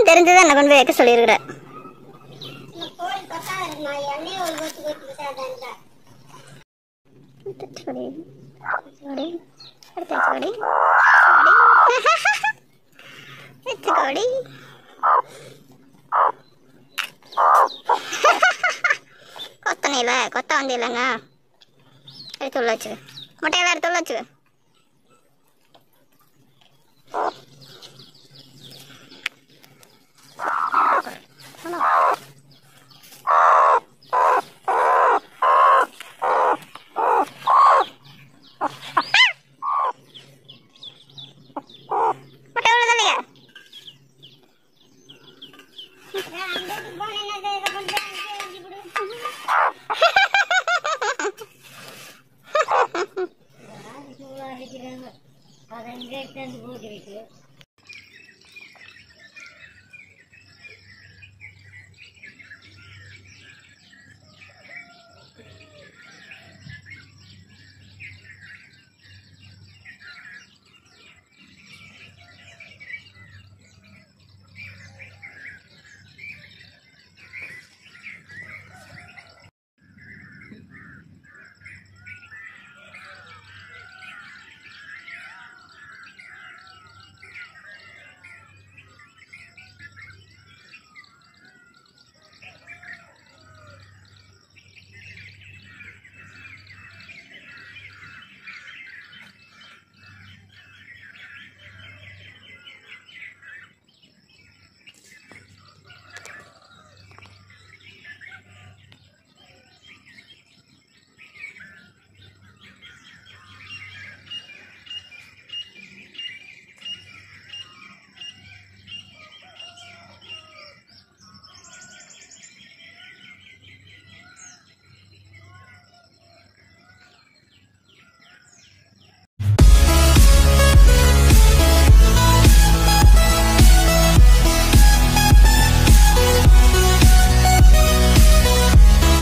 தெரிஞ்சதை என்ன கொண்டு போய் வைக்க சொல்லியிருக்கிற இந்த கோழி பத்தாது இருக்குமா எண்ணெய் ஒரு கொத்து கொத்தி விட்டாதான்டா தச்சுக்கொடி தச்சுக்கொடி அடுத்து தச்சுக்கொடி தச்சுக்கொடி கொத்தனையில் கொத்த வந்து இல்லைங்க எடுத்து உள்ள வச்சுக்க முட்டையெல்லாம் எடுத்து உள்ள வச்சுக்க